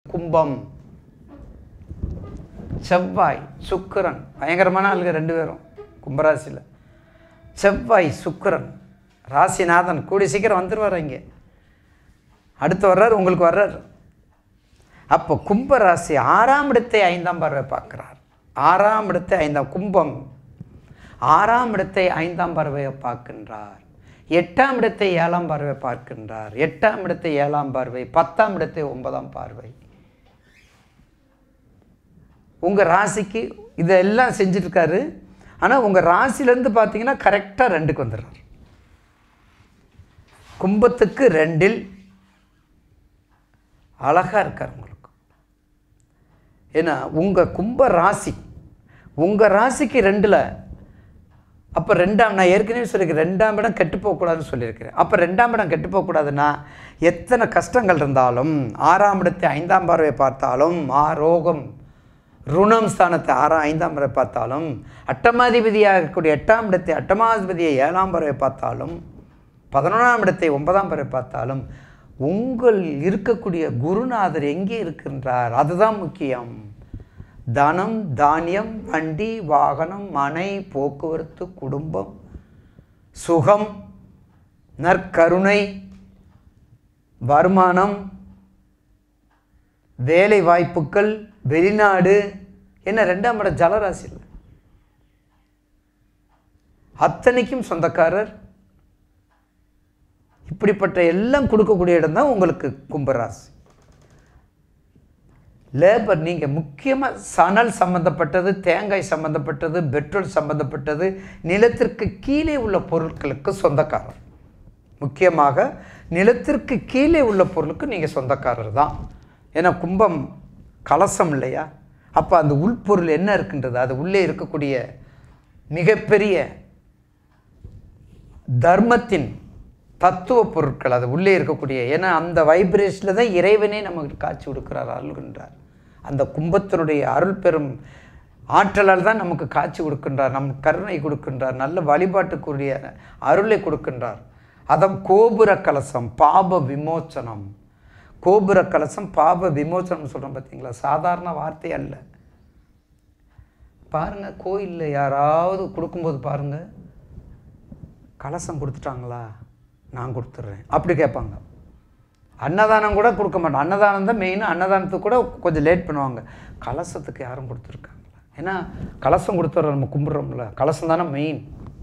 கும்பம் செவ்வாய் சுக்கிரன் பயங்கரமான ஆளுங்க ரெண்டு பேரும் கும்பராசியில் செவ்வாய் சுக்கிரன் ராசிநாதன் கூடி சீக்கிரம் வந்துடுவார் இங்கே அடுத்து வர்றார் உங்களுக்கு வர்றார் அப்போ கும்பராசி ஆறாம் இடத்தை ஐந்தாம் பார்வை பார்க்கிறார் ஆறாம் இடத்தை ஐந்தாம் கும்பம் ஆறாம் இடத்தை ஐந்தாம் பார்வையை பார்க்கின்றார் எட்டாம் இடத்தை ஏழாம் பார்வை பார்க்கின்றார் எட்டாம் இடத்தை ஏழாம் பார்வை பத்தாம் இடத்தை ஒன்பதாம் பார்வை உங்கள் ராசிக்கு இதெல்லாம் செஞ்சுட்ருக்காரு ஆனால் உங்கள் ராசிலேருந்து பார்த்தீங்கன்னா கரெக்டாக ரெண்டுக்கு வந்துடுறார் கும்பத்துக்கு ரெண்டில் அழகாக இருக்கார் உங்களுக்கு ஏன்னா உங்கள் கும்ப ராசி உங்கள் ராசிக்கு ரெண்டில் அப்போ ரெண்டாம் நான் ஏற்கனவே சொல்லியிருக்கேன் ரெண்டாம் இடம் கெட்டு போகக்கூடாதுன்னு சொல்லியிருக்கிறேன் அப்போ ரெண்டாம் இடம் கெட்டு போகக்கூடாதுன்னா எத்தனை கஷ்டங்கள் இருந்தாலும் ஆறாம் இடத்தை ஐந்தாம் பார்வை பார்த்தாலும் ஆரோகம் ருணம் ஸ்தானத்தை ஆறாம் ஐந்தாம் பார்வை பார்த்தாலும் அட்டமாதிபதியாக இருக்கக்கூடிய எட்டாம் இடத்தை அட்டமாதிபதியை ஏழாம் பார்வை பார்த்தாலும் பதினொன்றாம் இடத்தை ஒன்பதாம் பார்வை பார்த்தாலும் உங்கள் இருக்கக்கூடிய குருநாதர் எங்கே இருக்கின்றார் அதுதான் முக்கியம் தனம் தானியம் வண்டி வாகனம் மனை போக்குவரத்து குடும்பம் சுகம் நற்கருணை வருமானம் வேலை வாய்ப்புகள் வெளிநாடு என்ன ரெண்டாம் இடம் ஜலராசியில் அத்தனைக்கும் சொந்தக்காரர் இப்படிப்பட்ட எல்லாம் கொடுக்கக்கூடிய இடம் தான் உங்களுக்கு கும்பராசி லேபர் நீங்கள் முக்கியமாக சணல் சம்மந்தப்பட்டது தேங்காய் சம்மந்தப்பட்டது பெட்ரோல் சம்மந்தப்பட்டது நிலத்திற்கு கீழே உள்ள பொருட்களுக்கு சொந்தக்காரர் முக்கியமாக நிலத்திற்கு கீழே உள்ள பொருளுக்கு நீங்கள் சொந்தக்காரர் தான் ஏன்னா கும்பம் கலசம் இல்லையா அப்போ அந்த உள்பொருள் என்ன இருக்கின்றது அது உள்ளே இருக்கக்கூடிய மிகப்பெரிய தர்மத்தின் தத்துவ பொருட்கள் அது உள்ளே இருக்கக்கூடிய ஏன்னா அந்த வைப்ரேஷனில் தான் இறைவனே நமக்கு காட்சி கொடுக்கிறார் அருள்கின்றார் அந்த கும்பத்தினுடைய அருள் பெறும் ஆற்றலால் தான் நமக்கு காட்சி கொடுக்கின்றார் நம் கருணை கொடுக்கின்றார் நல்ல வழிபாட்டுக்குரிய அருளை கொடுக்கின்றார் அதான் கோபுர கலசம் பாப விமோச்சனம் கோபுர கலசம் பாப விமோச்சனம் சொல்கிறோம் பார்த்தீங்களா சாதாரண வார்த்தை அல்ல பாருங்கள் கோயிலில் யாராவது கொடுக்கும்போது பாருங்கள் கலசம் கொடுத்துட்டாங்களா நான் கொடுத்துட்றேன் அப்படி கேட்பாங்க அன்னதானம் கூட கொடுக்க மாட்டோம் அன்னதானம் தான் மெயின் அன்னதானத்துக்கு கூட கொஞ்சம் லேட் பண்ணுவாங்க கலசத்துக்கு யாரும் கொடுத்துருக்காங்களா ஏன்னா கலசம் கொடுத்துட்றோம் நம்ம கும்பிட்றோம்ல கலசம் தானே மெயின்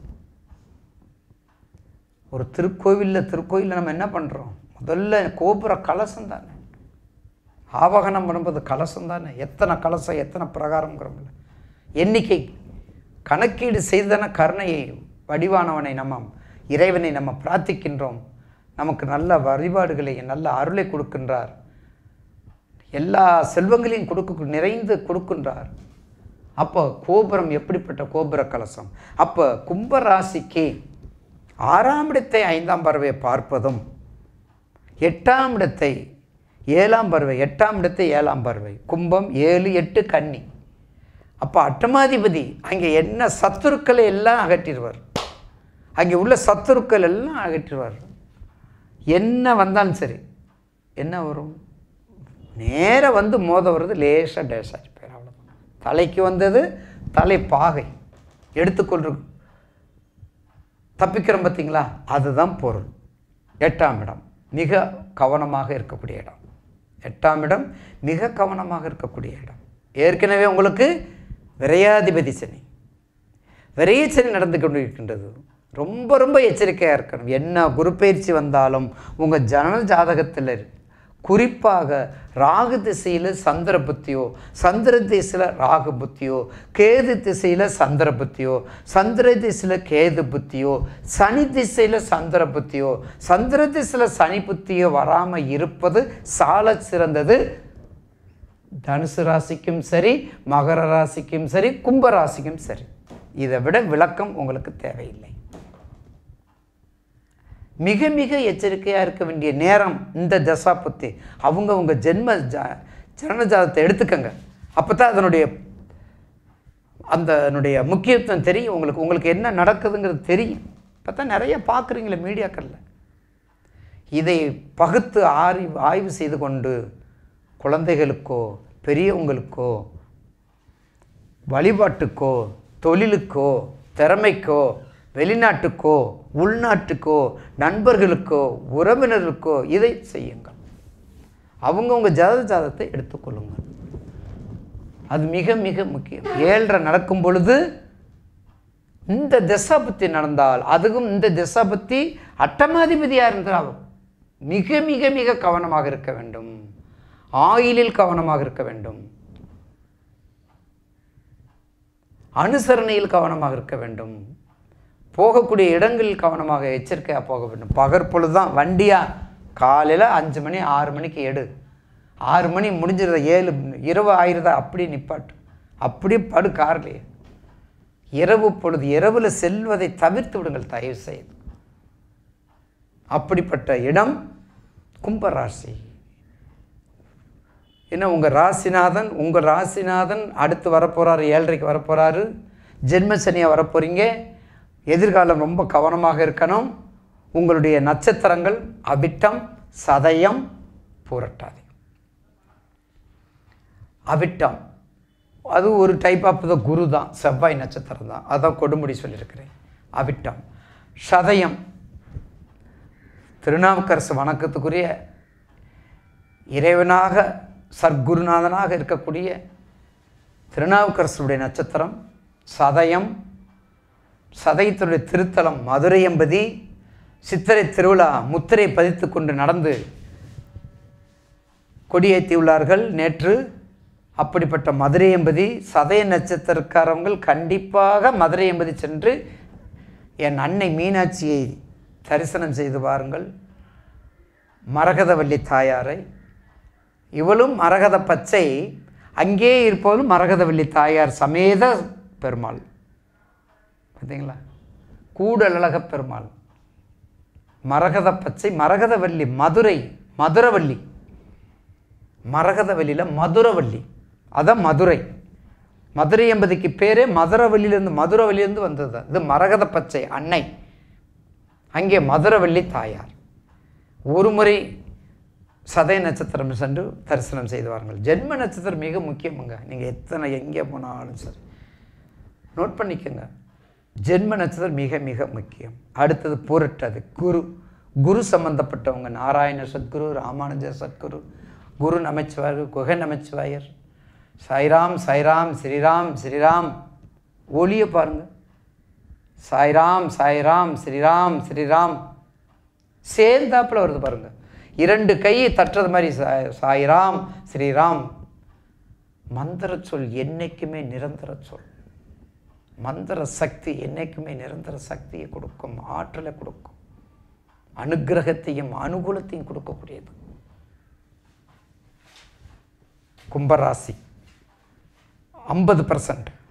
ஒரு திருக்கோவிலில் திருக்கோயிலில் நம்ம என்ன பண்ணுறோம் முதல்ல கோபுர கலசம் தானே ஆவகனம் பண்ணும்போது கலசம் தானே எத்தனை கலசம் எத்தனை பிரகாரங்கிறோம்ல எண்ணிக்கை கணக்கீடு செய்தன கருணையை வடிவானவனை நம்ம இறைவனை நம்ம பிரார்த்திக்கின்றோம் நமக்கு நல்ல வழிபாடுகளை நல்ல அருளை கொடுக்கின்றார் எல்லா செல்வங்களையும் கொடுக்க நிறைந்து கொடுக்கின்றார் அப்போ கோபுரம் எப்படிப்பட்ட கோபுர கலசம் அப்போ கும்பராசிக்கு ஆறாம் இடத்தை ஐந்தாம் பறவையை பார்ப்பதும் எட்டாம் இடத்தை ஏழாம் பறவை எட்டாம் இடத்தை ஏழாம் பறவை கும்பம் ஏழு எட்டு கன்னி அப்போ அட்டமாதிபதி அங்கே என்ன சத்துருக்களை எல்லாம் அகற்றிடுவார் அங்கே உள்ள சத்துருக்கள் எல்லாம் அகற்றிடுவார் என்ன வந்தாலும் சரி என்ன வரும் நேராக வந்து மோத வர்றது லேசாக டேஷாச்சு போயிடும் அவ்வளோதான் தலைக்கு வந்தது தலை பாகை எடுத்துக்கொள்ற தப்பிக்கிறோம் பார்த்தீங்களா அதுதான் பொருள் எட்டாம் இடம் மிக கவனமாக இருக்கக்கூடிய இடம் எட்டாம் இடம் மிக கவனமாக இருக்கக்கூடிய இடம் ஏற்கனவே உங்களுக்கு விரையாதிபதி சனி விரைய சனி நடந்து கொண்டு இருக்கின்றது ரொம்ப ரொம்ப எச்சரிக்கையாக இருக்கணும் என்ன குரு பயிற்சி வந்தாலும் உங்கள் ஜனன ஜாதகத்தில் குறிப்பாக ராகு திசையில் சந்திர புத்தியோ சந்திர திசையில் ராகு புத்தியோ கேது திசையில் சந்திர புத்தியோ சந்திர திசையில் கேது புத்தியோ சனி திசையில் சந்திர புத்தியோ சந்திர திசையில் சனி புத்தியோ வராமல் இருப்பது சால சிறந்தது தனுசு ராசிக்கும் சரி மகர ராசிக்கும் சரி கும்ப ராசிக்கும் சரி இதை விட விளக்கம் உங்களுக்கு தேவையில்லை மிக மிக எச்சரிக்கையாக இருக்க வேண்டிய நேரம் இந்த தசா புத்தி அவங்க உங்கள் ஜென்ம ஜா ஜனனஜாதத்தை எடுத்துக்கங்க அப்போ தான் அதனுடைய அந்த அதனுடைய முக்கியத்துவம் தெரியும் உங்களுக்கு உங்களுக்கு என்ன நடக்குதுங்கிறது தெரியும் இப்போ தான் நிறைய பார்க்குறீங்களே மீடியாக்களில் இதை பகுத்து ஆய்வு ஆய்வு செய்து கொண்டு குழந்தைகளுக்கோ பெரியவங்களுக்கோ வழிபாட்டுக்கோ தொழிலுக்கோ திறமைக்கோ வெளிநாட்டுக்கோ உள்நாட்டுக்கோ நண்பர்களுக்கோ உறவினர்களுக்கோ இதை செய்யுங்கள் அவங்கவுங்க ஜாத ஜாதத்தை எடுத்துக்கொள்ளுங்கள் அது மிக மிக முக்கியம் ஏழரை நடக்கும் பொழுது இந்த திசாபுத்தி நடந்தால் அதுவும் இந்த திசாபுத்தி அட்டமாதிபதியாக இருந்தால் மிக மிக மிக கவனமாக இருக்க வேண்டும் ஆயிலில் கவனமாக இருக்க வேண்டும் அனுசரணையில் கவனமாக இருக்க வேண்டும் போகக்கூடிய இடங்களில் கவனமாக எச்சரிக்கையாக போக வேண்டும் பகற்பொழுது தான் வண்டியா காலையில் அஞ்சு மணி ஆறு மணிக்கு எடு ஆறு மணி முடிஞ்சிருத ஏழு இரவு ஆயிருதா அப்படியே நிப்பாட்டு அப்படியே படு கார்லையே இரவு பொழுது இரவில் செல்வதை தவிர்த்து விடுங்கள் தயவு செய்து அப்படிப்பட்ட இடம் கும்பராசி ஏன்னா உங்கள் ராசிநாதன் உங்கள் ராசிநாதன் அடுத்து வரப்போகிறாரு ஏழரைக்கு வரப்போகிறாரு ஜென்மசனியாக வரப்போகிறீங்க எதிர்காலம் ரொம்ப கவனமாக இருக்கணும் உங்களுடைய நட்சத்திரங்கள் அவிட்டம் சதயம் பூரட்டாதி அவிட்டம் அது ஒரு டைப் ஆஃப் த குரு தான் செவ்வாய் நட்சத்திரம் தான் அதான் கொடுமுடி சொல்லியிருக்கிறேன் அவிட்டம் சதயம் திருநாவுக்கரசு வணக்கத்துக்குரிய இறைவனாக சர்க்குருநாதனாக இருக்கக்கூடிய திருநாவுக்கரசருடைய நட்சத்திரம் சதயம் சதயத்தினுடைய திருத்தலம் மதுரை எம்பதி சித்திரை திருவிழா முத்திரை பதித்து கொண்டு நடந்து கொடியேற்றியுள்ளார்கள் நேற்று அப்படிப்பட்ட மதுரை எம்பதி சதய நட்சத்திரக்காரவங்கள் கண்டிப்பாக மதுரை எம்பதி சென்று என் அன்னை மீனாட்சியை தரிசனம் செய்து பாருங்கள் மரகதவல்லி தாயாரை இவளும் மரகத பச்சை அங்கே இருப்பவளும் மரகதவல்லி தாயார் சமேத பெருமாள் பார்த்தீங்களா கூடலழக பெருமாள் மரகத பச்சை மரகதவல்லி மதுரை மதுரவல்லி மரகதவல்லியில் மதுரவல்லி அதான் மதுரை மதுரை என்பதுக்கு பேரே மதுரவல்லியிலேருந்து மதுரவல்லியிலேருந்து வந்தது தான். இது மரகத பச்சை அன்னை அங்கே மதுரவல்லி தாயார் ஒரு முறை சதய நட்சத்திரம் சென்று தரிசனம் செய்து வாருங்கள் ஜென்ம நட்சத்திரம் மிக முக்கியமுங்க நீங்கள் எத்தனை எங்கே போனாலும் சரி நோட் பண்ணிக்கோங்க ஜென்ம நட்சத்திரம் மிக மிக முக்கியம் அடுத்தது பூரட்டது குரு குரு சம்பந்தப்பட்டவங்க நாராயண சத்குரு ராமானுஜ சத்குரு குரு நமச்சிவாயர் குகை நமச்சிவாயர் சாய்ராம் சாய்ராம் ஸ்ரீராம் ஸ்ரீராம் ஒளியை பாருங்க சாய்ராம் சாய்ராம் ஸ்ரீராம் ஸ்ரீராம் சேர்ந்தாப்புல வருது பாருங்க இரண்டு கையை தட்டுறது மாதிரி சாய் சாய்ராம் ஸ்ரீராம் மந்திர சொல் என்னைக்குமே நிரந்தர சொல் மந்திர சக்தி என்னைக்குமே நிரந்தர சக்தியை கொடுக்கும் ஆற்றலை கொடுக்கும் அனுக்கிரகத்தையும் அனுகூலத்தையும் கொடுக்கக்கூடியது கும்பராசி ஐம்பது பர்சன்ட்